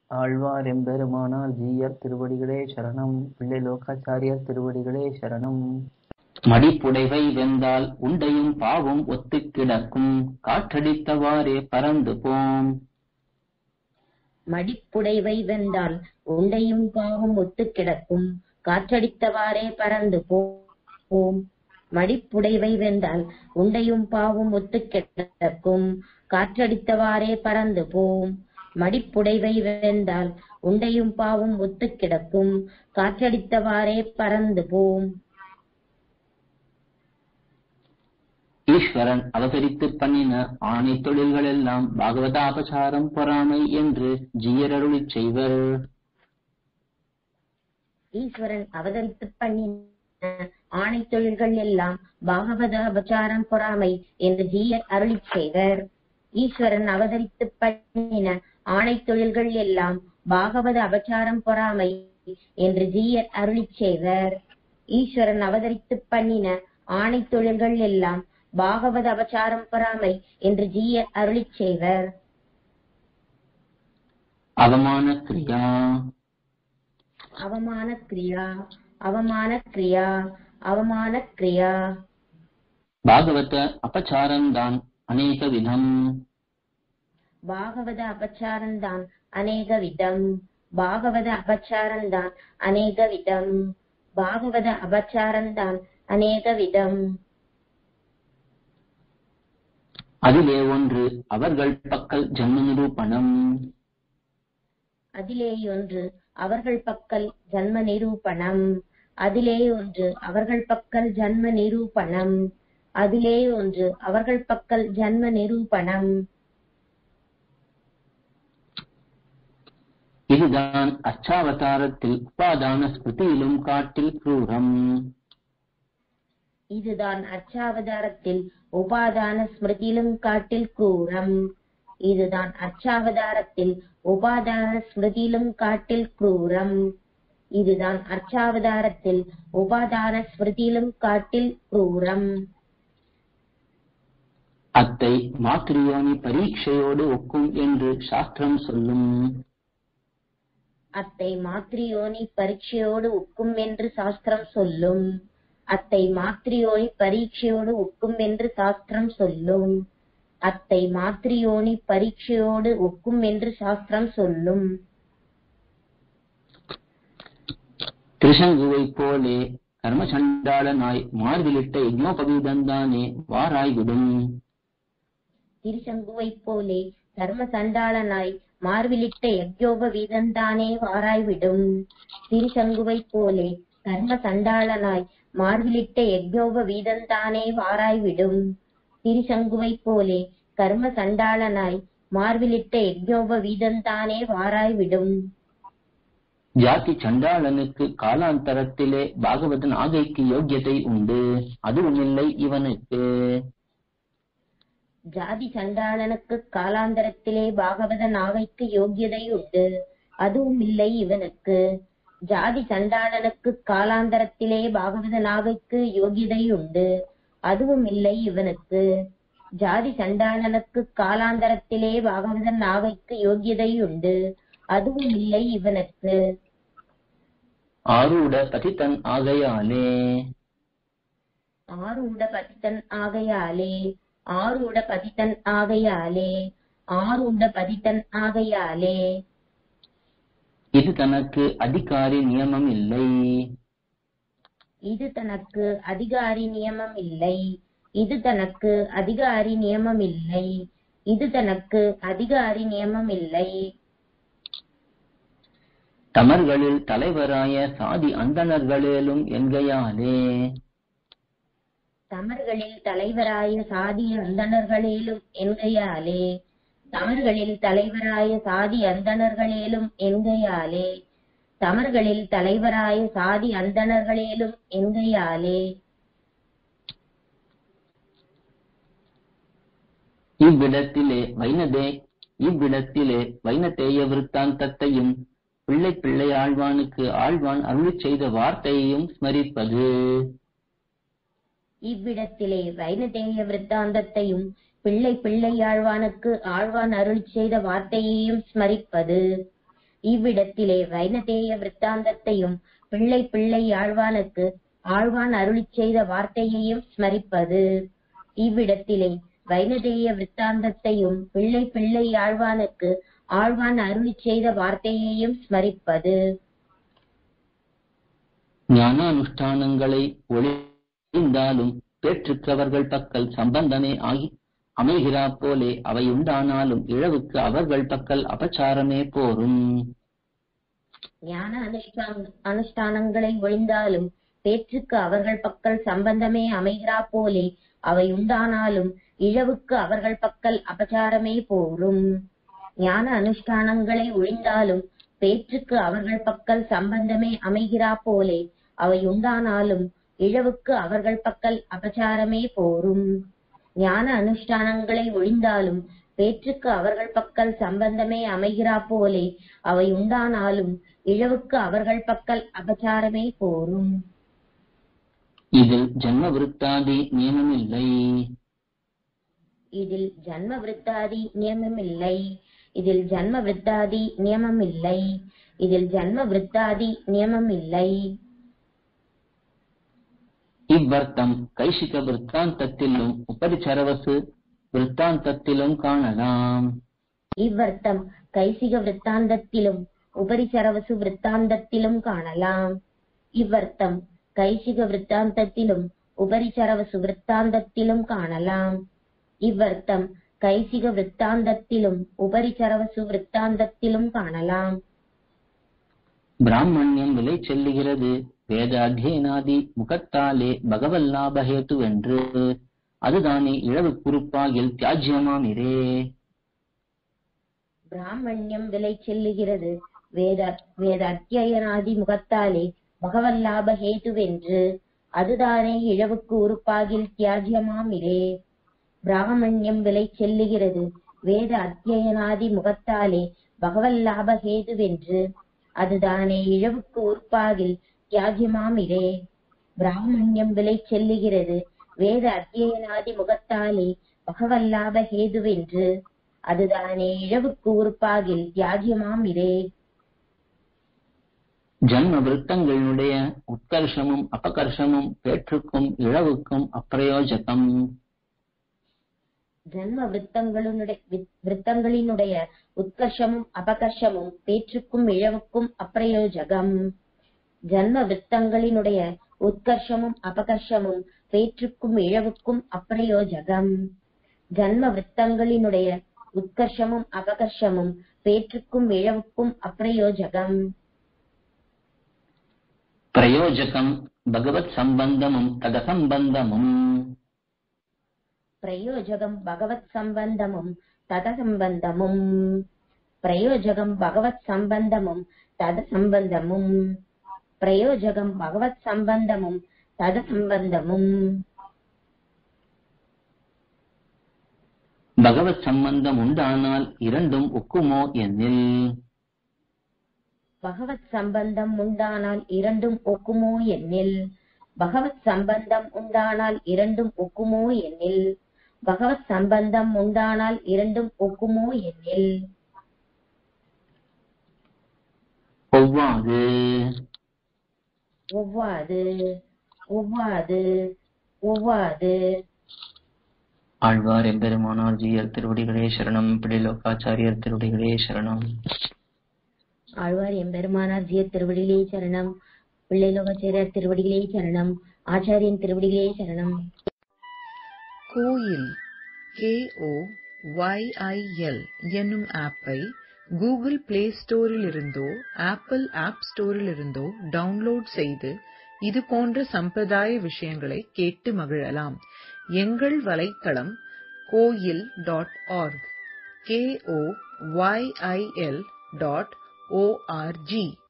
ஆழ்வார் எம்பெருமானார் ஜீயர் திருவடிகளே சரணம் பிள்ளை லோகாச்சாரியர் திருவடிகளே சரணம் மடிப்புடைவை வெந்தால் உண்டையும் பாவும் ஒத்துக் கிடக்கும் காற்றடித்தவாறே பறந்து போம் மடிப்புடைவை வெந்தால் உண்டையும் பாவும் ஒத்துக் கிடக்கும் காற்றடித்தவாறே பறந்து போம் மடிப்புடைவை வெந்தால் உண்டையும் பாவும் ஒத்துக் கிடக்கும் காற்றடித்தவாறே பறந்து போம் மடிப்புடைவை வெந்தால் உண்டையும் பாவும் ஒத்துக் கிடக்கும் காற்றடித்தவாறே பறந்து போம் ஈஸ்வரன் அவதரித்துப் பண்ணின ஆணை தொழில்களெல்லாம் பாகவதாபசாரம் பொறாமை என்று ஜீயரருளிச் செய்வர் ஈஸ்வரன் அவதரித்து பண்ணின ஆணை தொழில்கள் எல்லாம் பாகவத அபச்சாரம் பொறாமை என்று ஜீயர் அருளிச் செய்வர் ஈஸ்வரன் அவதரித்து பண்ணின ஆணை தொழில்கள் எல்லாம் பாகவத அபச்சாரம் பொறாமை என்று ஜீயர் அருளிச் செய்வர் ஈஸ்வரன் அவதரித்து பண்ணின ஆணை தொழில்கள் எல்லாம் பாகவத அபச்சாரம் பொறாமை என்று ஜீயர் அருளிச் செய்வர் அவமான கிரியா அவமான கிரியா அவமான கிரியா அவமான கிரியா பாகவத அபச்சாரம்தான் அநேக விதம் பாகவத அபச்சாரம்தான் அநேக விதம் பாகவத அபச்சாரம்தான் அநேக விதம் பாகவத அபச்சாரம்தான் அநேக விதம் அதிலே ஒன்று அவர்கள் பக்கல் ஜன்ம நிரூபணம் அதிலே ஒன்று அவர்கள் பக்கல் ஜன்ம நிரூபணம் அதிலே ஒன்று அவர்கள் பக்கல் ஜன்ம நிரூபணம் அதிலே ஒன்று அவர்கள் பக்கல் ஜன்ம நிரூபணம் இதுதான் அச்சாவதாரத்தில் உபாதான ஸ்மிருதியிலும் காட்டில் क्रूரம் இதுதான் அர்ச்சாவதாரத்தில் உபாதான ஸ்மிருதியிலும் காட்டில் கூறம் இதுதான் அர்ச்சாவதாரத்தில் உபாதான ஸ்மிருதியிலும் காட்டில் क्रूரம் இதுதான் அர்ச்சாவதாரத்தில் உபாதான ஸ்மிருதியிலும் காட்டில் क्रूரம் அத்தை மாத்ரியோனி பரீட்சையோடு ஒக்கும் என்று சாஸ்திரம் சொல்லும் அத்தை மாத்ரியோனி பரீட்சையோடு ஒக்கும் என்று சாஸ்திரம் சொல்லும் அத்தை மாத்ரியோனி பரீட்சையோடு ஒக்கும் என்று சாஸ்திரம் சொல்லும் அத்தை மாத்ரியோனி பரீட்சையோடு ஒக்கும் என்று சாஸ்திரம் சொல்லும் திருசங்குவைப் போலே கர்மசண்டாளனாய் மார்பிலிட்ட யஜ்னோபவீதந்தானே வாராய்விடும் திருசங்குவைப் போலே தர்ம சண்டாளனாய் மார்பிலிட்ட யக்யோப வீதந்தானே வாராய்விடும் திருசங்குவைப் போலே கர்ம சண்டாளனாய் மார்பிலிட்ட யக்யோப வீதந்தானே வாராய்விடும் திருசங்குவைப் போலே கர்ம சண்டாளனாய் மார்பிலிட்ட யக்யோப வீதந்தானே வாராய்விடும் ஜாதி சண்டாளனுக்கு காலாந்தரத்திலே பாகவதன் ஆகைக்கு யோக்கியதை உண்டு அதுவும் இல்லை இவனுக்கு ஜாதி சண்டாளனுக்கு காலாந்தரத்திலே பாகவத நாவைக்கு யோக்கியதை உண்டு அதுவும் இல்லை இவனுக்கு ஜாதி சண்டாளனுக்கு காலாந்தரத்திலே பாகவத நாவைக்கு யோகியதை உண்டு அதுவும் இல்லை இவனுக்கு ஜாதி சண்டாளனுக்கு காலாந்தரத்திலே பாகவத நாவைக்கு யோகியதை உண்டு அதுவும் இல்லை இவனுக்கு ஆரூட பதித்தன் ஆகையாலே ஆரூட பதித்தன் ஆகையாலே ஆரூட பதித்தன் ஆகையாலே ஆரூட பதித்தன் ஆகையாலே இது தனக்கு அதிகாரி நியமம் இல்லை இது தனக்கு அதிகாரி நியமம் இல்லை இது தனக்கு அதிகாரி நியமம் இல்லை இது தனக்கு அதிகாரி நியமம் இல்லை தமர்களில் தலைவராய சாதி அந்தணர்களேலும் என்கையாலே தமர்களில் தலைவராய சாதி அந்தணர்களேலும் என்கையாலே தமர்களில் தலைவராய சாதி அந்தணர்களேலும் என்கையாலே தமர்களில் தலைவராய சாதி அந்தணர்களேலும் என்கையாலே இவ்விடத்திலே வைனதே இவ்விடத்திலே வைனதேய விருத்தாந்தத்தையும் பிள்ளை பிள்ளை ஆழ்வானுக்கு ஆழ்வான் அருளிச் செய்த வார்த்தையையும் ஸ்மரிப்பது இவ்விடத்திலே வைனதேய விருத்தாந்தத்தையும் பிள்ளை பிள்ளை ஆழ்வானுக்கு ஆழ்வான் அருள் செய்த வார்த்தையையும் ஸ்மரிப்பது இவ்விடத்திலே வைனதேய விருத்தாந்தத்தையும் பிள்ளை பிள்ளை ஆழ்வானுக்கு ஆழ்வான் அருளிச் செய்த வார்த்தையையும் ஸ்மரிப்பது இவ்விடத்திலே வைனதேய விருத்தாந்தத்தையும் பிள்ளை பிள்ளை ஆழ்வானுக்கு ஆழ்வான் அருளிச் செய்த வார்த்தையையும் ஸ்மரிப்பது ஞானானுஷ்டானங்களை ஒளிந்தாலும் பேற்றுக்கவர்கள் பக்கல் சம்பந்தமே ஆகி அமைகிறா போலே அவை உண்டானாலும் இழவுக்கு அவர்கள் பக்கல் அபச்சாரமே போரும் ஞான அனுஷ்டான அனுஷ்டானங்களை ஒழிந்தாலும் பேற்றுக்கு அவர்கள் பக்கல் சம்பந்தமே அமைகிறா போலே அவை உண்டானாலும் இழவுக்கு அவர்கள் பக்கல் அபச்சாரமே போரும் ஞான அனுஷ்டானங்களை ஒழிந்தாலும் பேற்றுக்கு அவர்கள் பக்கல் சம்பந்தமே அமைகிறா போலே அவை உண்டானாலும் இழவுக்கு அவர்கள் பக்கல் அபச்சாரமே போரும் ஞான அனுஷ்டானங்களை ஒழிந்தாலும் பேற்றுக்கு அவர்கள் பக்கல் சம்பந்தமே அமைகிறா போலே அவை உண்டானாலும் இழவுக்கு அவர்கள் பக்கல் அபச்சாரமே போரும் இதில் ஜன்ம விருத்தாதி நியமமில்லை இதில் ஜன்ம விருத்தாதி நியமமில்லை இதில் ஜன்ம விருத்தாதி நியமமில்லை இதில் ஜன்ம விருத்தாதி நியமமில்லை இவ்வர்த்தம் கைசிக விற்த்தாந்தத்திலும் உபரிச்சரவசு விற்த்தாந்தத்திலும் காணலாம் இவ்வர்த்தம் கைசிக விருத்தாந்தத்திலும் உபரிசரவசு விருத்தாந்தத்திலும் காணலாம் இவ்வர்த்தம் கைசிக விருத்தாந்தத்திலும் உபரிசரவசு விருத்தாந்தத்திலும் காணலாம் இவ்வர்த்தம் கைசிக விருத்தாந்தத்திலும் உபரிசரவசு விருத்தாந்தத்திலும் காணலாம் பிராமணியம் விலை செல்லுகிறது வேத அத்தியனாதி முகத்தாலே பகவல்லாபஹேத்துவென்று அதுதானே இழவு குறுப்பாகில் தியாஜ்யமாமிரே பிராமணியம் விலை செல்லுகிறது வேத வேத அத்தியனாதி முகத்தாலே பகவல்லாப ஹேதுவென்று அதுதானே இழவுக்கு உறுப்பாகில் தியாஜ்யமாமிரே பிராமணியம் விலை செல்லுகிறது வேத அத்தியனாதி முகத்தாலே பகவல்லாப ஹேதுவென்று அதுதானே இழவுக்கு உறுப்பாகில் தியாஜ்யமாமிரே பிராமணியம் விலை செல்லுகிறது வேத அத்தியனாதி முகத்தாலே பகவல்லாப ஹேதுவென்று அதுதானே இழவுக்கு உறுப்பாகில் தியாஜ்யமாமிரே ஜன்ம விருத்தங்களுடைய உத்கர்ஷமும் அபகர்ஷமும் பேற்றுக்கும் இழவுக்கும் அப்பிரயோஜகம் ஜன்ம விருத்தங்களுடைய விருத்தங்களினுடைய உத்கர்ஷமும் அபகர்ஷமும் பேற்றுக்கும் இழவுக்கும் அப்பிரயோஜகம் ஜன்ம விருத்தங்களினுடைய உத்கர்ஷமும் அபகர்ஷமும் பேற்றுக்கும் இழவுக்கும் அப்பிரயோஜகம் ஜன்ம விருத்தங்களினுடைய உத்கர்ஷமும் அபகர்ஷமும் பேற்றுக்கும் இழவுக்கும் அப்பிரயோஜகம் பிரயோஜகம் பகவத் சம்பந்தமும் ததசம்பந்தமும் பிரயோஜகம் பகவத் சம்பந்தமும் தத சம்பந்தமும் பிரயோஜகம் பகவத் சம்பந்தமும் தத சம்பந்தமும் பிரயோஜகம் பகவத் சம்பந்தமும் தத சம்பந்தமும் பகவத் சம்பந்தம் உண்டானால் இரண்டும் ஒக்குமோ என்னில் பகவத் சம்பந்தம் உண்டானால் இரண்டும் ஒக்குமோ என்னில் பகவத் சம்பந்தம் உண்டானால் இரண்டும் ஒக்குமோ என்னில் பகவத் சம்பந்தம் உண்டானால் இரண்டும் ஒக்குமோ என்னில் ஒவ்வாது ஒவ்வாது ஒவ்வாது ஒவ்வாது ஆழ்வார் எம்பெருமானார் ஜீயர் திருவடிகளே சரணம் பிடிலோகாச்சாரியர் திருவடிகளே சரணம் ஆழ்வார் எம்பெருமானார் ஜிய திருவடிகளே சரணம் பிள்ளைலோகச்சேரர் திருவடிகளே சரணம் ஆச்சாரியன் திருவடிகளே சரணம் கோயில் கேஓ ஒய்ஐஎல் என்னும் ஆப்பை கூகுள் பிளே ஸ்டோரிலிருந்தோ ஆப்பிள் ஆப் ஸ்டோரிலிருந்தோ டவுன்லோட் செய்து இது போன்ற சம்பிரதாய விஷயங்களை கேட்டு மகிழலாம் எங்கள் வலைத்தளம் Koyil dot org K O Y I L dot O R G